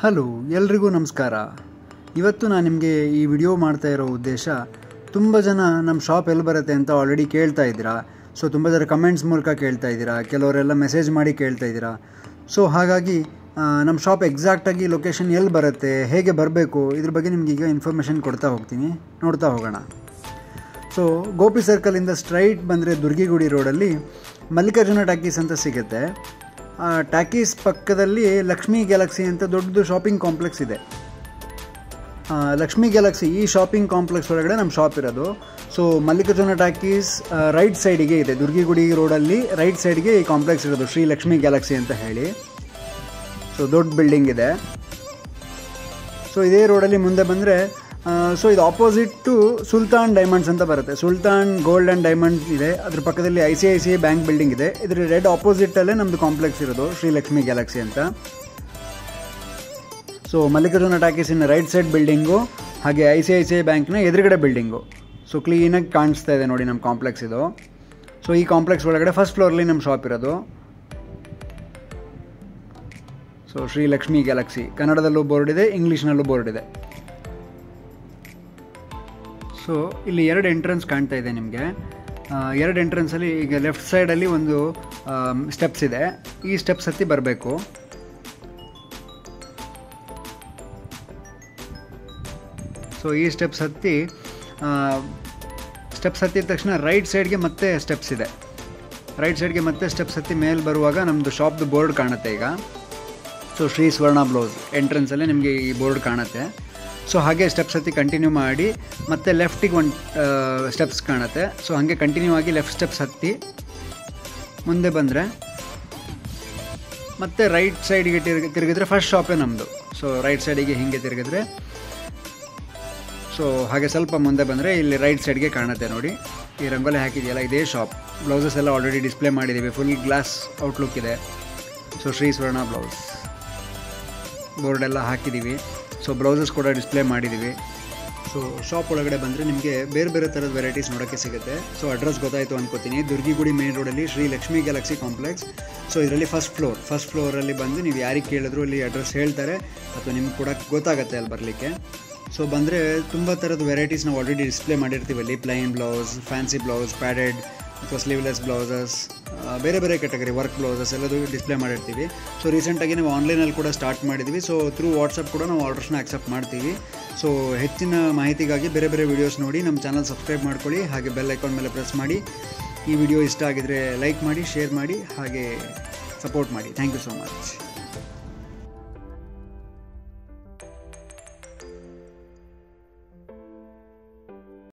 hello ಎಲ್ರಿಗೂ ನಮಸ್ಕಾರ ಇವತ್ತು ನಾನು ನಿಮಗೆ ಈ ವಿಡಿಯೋ ಮಾಡ್ತಾ ಇರೋ ಉದ್ದೇಶ ತುಂಬ ಜನ ನಮ್ಮ ಶಾಪ್ ಎಲ್ಲಿ ಬರುತ್ತೆ ಅಂತ ಆಲ್ರೆಡಿ ಕೇಳ್ತಾ ಇದ್ದೀರಾ ಸೊ ತುಂಬ ಜನ ಕಮೆಂಟ್ಸ್ ಮೂಲಕ ಕೇಳ್ತಾ ಇದ್ದೀರಾ ಕೆಲವರೆಲ್ಲ ಮೆಸೇಜ್ ಮಾಡಿ ಕೇಳ್ತಾ ಇದ್ದೀರಾ ಸೊ ಹಾಗಾಗಿ ಆ, ನಮ್ಮ ಶಾಪ್ ಎಕ್ಸಾಕ್ಟಾಗಿ ಲೊಕೇಶನ್ ಎಲ್ಲಿ ಬರುತ್ತೆ ಹೇಗೆ ಬರಬೇಕು ಇದ್ರ ಬಗ್ಗೆ ನಿಮ್ಗೆ ಈಗ ಇನ್ಫಾರ್ಮೇಷನ್ ಕೊಡ್ತಾ ಹೋಗ್ತೀನಿ ನೋಡ್ತಾ ಹೋಗೋಣ ಸೊ ಗೋಪಿ ಸರ್ಕಲಿಂದ ಸ್ಟ್ರೈಟ್ ಬಂದರೆ ದುರ್ಗಿಗುಡಿ ರೋಡಲ್ಲಿ ಮಲ್ಲಿಕಾರ್ಜುನ ಟ್ಯಾಕೀಸ್ ಅಂತ ಸಿಗುತ್ತೆ ಆ ಟ್ಯಾಕೀಸ್ ಪಕ್ಕದಲ್ಲಿ ಲಕ್ಷ್ಮೀ ಗ್ಯಾಲಕ್ಸಿ ಅಂತ ದೊಡ್ಡದು ಶಾಪಿಂಗ್ ಕಾಂಪ್ಲೆಕ್ಸ್ ಇದೆ ಆ, ಲಕ್ಷ್ಮೀ ಗ್ಯಾಲಕ್ಸಿ ಈ ಶಾಪಿಂಗ್ ಕಾಂಪ್ಲೆಕ್ಸ್ ಒಳಗಡೆ ನಮ್ಮ ಶಾಪ್ ಇರೋದು ಸೊ ಮಲ್ಲಿಕಾರ್ಜುನ ಟ್ಯಾಕೀಸ್ ರೈಟ್ ಸೈಡಿಗೆ ಇದೆ ದುರ್ಗಿಗುಡಿ ರೋಡಲ್ಲಿ ರೈಟ್ ಸೈಡ್ಗೆ ಈ ಕಾಂಪ್ಲೆಕ್ಸ್ ಇರೋದು ಶ್ರೀ ಲಕ್ಷ್ಮೀ ಗ್ಯಾಲಕ್ಸಿ ಅಂತ ಹೇಳಿ ಸೊ ದೊಡ್ಡ ಬಿಲ್ಡಿಂಗ್ ಇದೆ ಸೊ ಇದೇ ರೋಡಲ್ಲಿ ಮುಂದೆ ಬಂದರೆ ಸೊ ಇದು ಆಪೋಸಿಟ್ ಟು ಸುಲ್ತಾನ್ ಡೈಮಂಡ್ಸ್ ಅಂತ ಬರುತ್ತೆ ಸುಲ್ತಾನ್ ಗೋಲ್ಡ್ ಆ್ಯಂಡ್ ಡೈಮಂಡ್ ಇದೆ ಅದ್ರ ಪಕ್ಕದಲ್ಲಿ I C I C I bank building ಇದೆ ಇದ್ರ ರೆಡ್ ಆಪೋಸಿಟಲ್ಲೇ ನಮ್ಮದು ಕಾಂಪ್ಲೆಕ್ಸ್ ಇರೋದು ಶ್ರೀಲಕ್ಷ್ಮಿ ಗ್ಯಾಲಕ್ಸಿ ಅಂತ ಸೊ ಮಲ್ಲಿಕಾರ್ಜುನ ಟಾಕೀಸಿನ ರೈಟ್ ಸೈಡ್ ಬಿಲ್ಡಿಂಗು ಹಾಗೆ I C I C I ಬ್ಯಾಂಕ್ನ ಎದುರುಗಡೆ ಬಿಲ್ಡಿಂಗು ಸೊ ಕ್ಲೀನಾಗಿ ಕಾಣಿಸ್ತಾ ಇದೆ ನೋಡಿ ನಮ್ಮ ಕಾಂಪ್ಲೆಕ್ಸ್ ಇದು ಸೊ ಈ ಕಾಂಪ್ಲೆಕ್ಸ್ ಒಳಗಡೆ ಫಸ್ಟ್ ಫ್ಲೋರ್ಲಿ ನಮ್ಮ ಶಾಪ್ ಇರೋದು ಸೊ ಶ್ರೀ ಲಕ್ಷ್ಮಿ ಗ್ಯಾಲಕ್ಸಿ ಕನ್ನಡದಲ್ಲೂ ಬೋರ್ಡ್ ಇದೆ ಇಂಗ್ಲೀಷ್ನಲ್ಲೂ ಬೋರ್ಡ್ ಇದೆ ಸೊ ಇಲ್ಲಿ ಎರಡು ಎಂಟ್ರೆನ್ಸ್ ಕಾಣ್ತಾ ಇದೆ ನಿಮಗೆ ಎರಡು ಎಂಟ್ರೆನ್ಸಲ್ಲಿ ಈಗ ಲೆಫ್ಟ್ ಸೈಡಲ್ಲಿ ಒಂದು ಸ್ಟೆಪ್ಸ್ ಇದೆ ಈ ಸ್ಟೆಪ್ಸ್ ಹತ್ತಿ ಬರಬೇಕು ಸೊ ಈ ಸ್ಟೆಪ್ಸ್ ಹತ್ತಿ ಸ್ಟೆಪ್ಸ್ ಹತ್ತಿದ ತಕ್ಷಣ ರೈಟ್ ಸೈಡ್ಗೆ ಮತ್ತೆ ಸ್ಟೆಪ್ಸ್ ಇದೆ ರೈಟ್ ಸೈಡ್ಗೆ ಮತ್ತೆ ಸ್ಟೆಪ್ಸ್ ಹತ್ತಿ ಮೇಲೆ ಬರುವಾಗ ನಮ್ಮದು ಶಾಪ್ದು ಬೋರ್ಡ್ ಕಾಣುತ್ತೆ ಈಗ ಸೊ ಶ್ರೀ ಸ್ವರ್ಣ ಬ್ಲೌಸ್ ಎಂಟ್ರೆನ್ಸಲ್ಲೇ ನಿಮಗೆ ಈ ಬೋರ್ಡ್ ಕಾಣುತ್ತೆ ಸೊ ಹಾಗೆ ಸ್ಟೆಪ್ಸ್ ಹತ್ತಿ ಕಂಟಿನ್ಯೂ ಮಾಡಿ ಮತ್ತೆ ಲೆಫ್ಟಿಗೆ ಒಂದು ಸ್ಟೆಪ್ಸ್ ಕಾಣುತ್ತೆ ಸೊ ಹಾಗೆ ಕಂಟಿನ್ಯೂ ಆಗಿ ಲೆಫ್ಟ್ ಸ್ಟೆಪ್ಸ್ ಹತ್ತಿ ಮುಂದೆ ಬಂದರೆ ಮತ್ತೆ ರೈಟ್ ಸೈಡಿಗೆ ತಿರುಗಿ ತಿರುಗಿದ್ರೆ ಫಸ್ಟ್ ಶಾಪೇ ನಮ್ಮದು ಸೊ ರೈಟ್ ಸೈಡಿಗೆ ಹಿಂಗೆ ತಿರುಗಿದ್ರೆ ಸೊ ಹಾಗೆ ಸ್ವಲ್ಪ ಮುಂದೆ ಬಂದರೆ ಇಲ್ಲಿ ರೈಟ್ ಸೈಡ್ಗೆ ಕಾಣುತ್ತೆ ನೋಡಿ ಈ ರಂಗೋಲಿ ಹಾಕಿದೆಯಲ್ಲ ಇದೇ ಶಾಪ್ ಬ್ಲೌಸಸ್ ಎಲ್ಲ ಆಲ್ರೆಡಿ ಡಿಸ್ಪ್ಲೇ ಮಾಡಿದ್ದೀವಿ ಫುಲ್ ಗ್ಲಾಸ್ ಔಟ್ಲುಕ್ ಇದೆ so Shri Swarna blouse board ಎಲ್ಲ ಹಾಕಿದ್ದೀವಿ ಸೊ ಬ್ಲೌಸಸ್ ಕೂಡ ಡಿಸ್ಪ್ಲೇ ಮಾಡಿದ್ದೀವಿ ಸೊ ಶಾಪ್ ಒಳಗಡೆ ಬಂದರೆ ನಿಮಗೆ ಬೇರೆ ಬೇರೆ ಥರದ ವೆರೈಟೀಸ್ ನೋಡೋಕ್ಕೆ ಸಿಗುತ್ತೆ ಸೊ ಅಡ್ರೆಸ್ ಗೊತ್ತಾಯಿತು ಅನ್ಕೋತೀನಿ ದುರ್ಗಿಗುಡಿ ಮೇನ್ ರೋಡಲ್ಲಿ Shri Lakshmi galaxy complex so ಇದರಲ್ಲಿ ಫಸ್ಟ್ ಫ್ಲೋರ್ ಫಸ್ಟ್ ಫ್ಲೋರಲ್ಲಿ ಬಂದು ನೀವು ಯಾರಿಗೆ ಕೇಳಿದ್ರು ಇಲ್ಲಿ ಅಡ್ರೆಸ್ ಹೇಳ್ತಾರೆ ಅಥವಾ ನಿಮ್ಗೆ ಕೂಡ ಗೊತ್ತಾಗುತ್ತೆ ಅಲ್ಲಿ ಬರಲಿಕ್ಕೆ ಸೊ ಬಂದರೆ ತುಂಬ ಥರದ ವೆರೈಟೀಸ್ ನಾವು ಆಲ್ರೆಡಿ ಡಿಸ್ಪ್ಲೇ ಮಾಡಿರ್ತೀವಿ ಅಲ್ಲಿ plain blouse fancy blouse padded ಅಥವಾ ಸ್ಲೀವ್ಲೆಸ್ ಬ್ಲೌಸಸ್ ಬೇರೆ ಬೇರೆ ಕ್ಯಾಟಗರಿ ವರ್ಕ್ ಬ್ಲೌಸಸ್ ಎಲ್ಲದು ಡಿಸ್ಪ್ಲೇ ಮಾಡಿರ್ತೀವಿ ಸೊ ರೀಸೆಂಟಾಗಿ ನಾವು ಆನ್ಲೈನಲ್ಲಿ ಕೂಡ ಸ್ಟಾರ್ಟ್ ಮಾಡಿದ್ವಿ ಸೊ ಥ್ರೂ ವಾಟ್ಸಪ್ ಕೂಡ ನಾವು ಆರ್ಡರ್ಸ್ನ ಆಕ್ಸೆಪ್ಟ್ ಮಾಡ್ತೀವಿ ಸೊ ಹೆಚ್ಚಿನ ಮಾಹಿತಿಗಾಗಿ ಬೇರೆ ಬೇರೆ ವೀಡಿಯೋಸ್ ನೋಡಿ ನಮ್ಮ ಚಾನಲ್ ಸಬ್ಸ್ಕ್ರೈಬ್ ಮಾಡ್ಕೊಳ್ಳಿ ಹಾಗೆ ಬೆಲ್ ಐಕಾನ್ ಮೇಲೆ ಪ್ರೆಸ್ ಮಾಡಿ ಈ ವಿಡಿಯೋ ಇಷ್ಟ ಆಗಿದ್ರೆ ಲೈಕ್ ಮಾಡಿ ಶೇರ್ ಮಾಡಿ ಹಾಗೆ ಸಪೋರ್ಟ್ ಮಾಡಿ ಥ್ಯಾಂಕ್ ಯು ಸೋ ಮಚ್